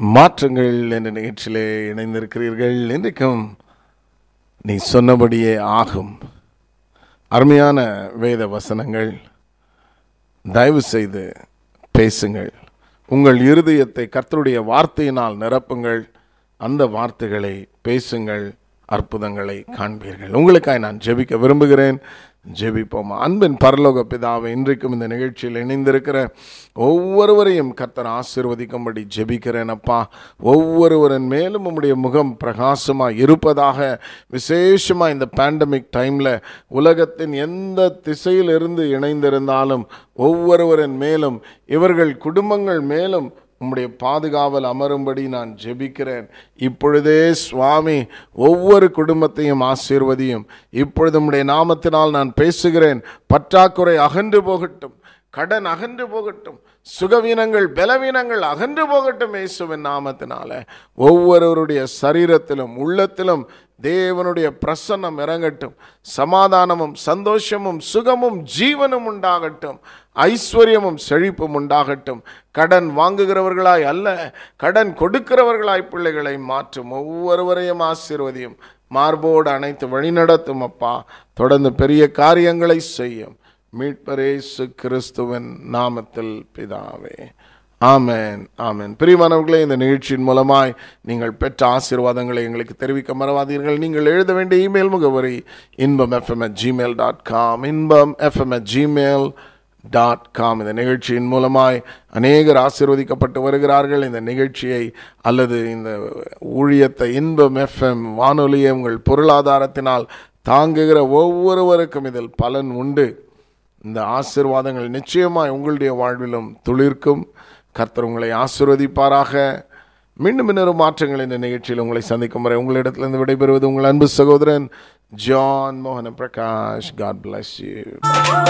மாற்றங்கள் என்ற நிகழ்ச்சியிலே இணைந்திருக்கிறீர்கள் இன்றைக்கும் நீ சொன்னபடியே ஆகும் அருமையான வேத வசனங்கள் தயவு செய்து பேசுங்கள் உங்கள் இருதயத்தை கர்த்தருடைய வார்த்தையினால் நிரப்புங்கள் அந்த வார்த்தைகளை பேசுங்கள் அற்புதங்களை காண்பீர்கள் உங்களுக்காய் நான் ஜெபிக்க விரும்புகிறேன் ஜெபிப்போம் அன்பின் பரலோக பிதாவை இன்றைக்கும் இந்த நிகழ்ச்சியில் இணைந்திருக்கிற ஒவ்வொருவரையும் கர்த்தர் ஆசீர்வதிக்கும்படி ஜெபிக்கிறேன் அப்பா ஒவ்வொருவரின் மேலும் உம்முடைய முகம் பிரகாசமாக இருப்பதாக விசேஷமாக இந்த பேண்டமிக் டைமில் உலகத்தின் எந்த திசையிலிருந்து இணைந்திருந்தாலும் ஒவ்வொருவரின் மேலும் இவர்கள் குடும்பங்கள் மேலும் உம்முடைய பாதுகாவல் அமரும்படி நான் ஜெபிக்கிறேன் இப்பொழுதே சுவாமி ஒவ்வொரு குடும்பத்தையும் ஆசீர்வதியும் இப்பொழுது உம்முடைய நாமத்தினால் நான் பேசுகிறேன் பற்றாக்குறை அகன்று போகட்டும் கடன் அகன்று போகட்டும் சுகவீனங்கள் பலவீனங்கள் அகன்று போகட்டும் இயேசுவின் நாமத்தினால ஒவ்வொருவருடைய சரீரத்திலும் உள்ளத்திலும் தேவனுடைய பிரசன்னம் இறங்கட்டும் சமாதானமும் சந்தோஷமும் சுகமும் ஜீவனும் உண்டாகட்டும் ஐஸ்வர்யமும் செழிப்பும் உண்டாகட்டும் கடன் வாங்குகிறவர்களாய் அல்ல கடன் கொடுக்கிறவர்களாய் பிள்ளைகளை மாற்றும் ஒவ்வொருவரையும் ஆசீர்வதியும் மார்போடு அனைத்து வழிநடத்தும் அப்பா தொடர்ந்து பெரிய காரியங்களை செய்யும் மீட்பரேசு கிறிஸ்துவின் நாமத்தில் பிதாவே ஆமேன் ஆமேன் பிரியமானவர்களே இந்த நிகழ்ச்சியின் மூலமாய் நீங்கள் பெற்ற ஆசீர்வாதங்களை எங்களுக்கு தெரிவிக்க மறவாதீர்கள் நீங்கள் எழுத வேண்டிய இமெயில் முகவரி Inbam FM at Gmail dot com Inbam FM at Gmail dot com இந்த நிகழ்ச்சியின் மூலமாய் அநேகர் ஆசீர்வதிக்கப்பட்டு வருகிறார்கள் இந்த நிகழ்ச்சியை அல்லது இந்த ஊழியத்தை இன்பம் எஃப்எம் வானொலியை உங்கள் பொருளாதாரத்தினால் தாங்குகிற ஒவ்வொருவருக்கும் இதில் பலன் உண்டு இந்த ஆசீர்வாதங்கள் நிச்சயமாய் உங்களுடைய வாழ்விலும் துளிர்க்கும் கர்த்தர் உங்களை ஆசீர்வதிப்பாராக மீண்டும் இன்னொரு மாற்றங்கள் இந்த நிகழ்ச்சியில் உங்களை சந்திக்கும் வரை உங்களிடத்திலிருந்து விடைபெறுவது உங்கள் அன்பு சகோதரன் ஜான் மோகன பிரகாஷ் காட் பிளஸ் யூ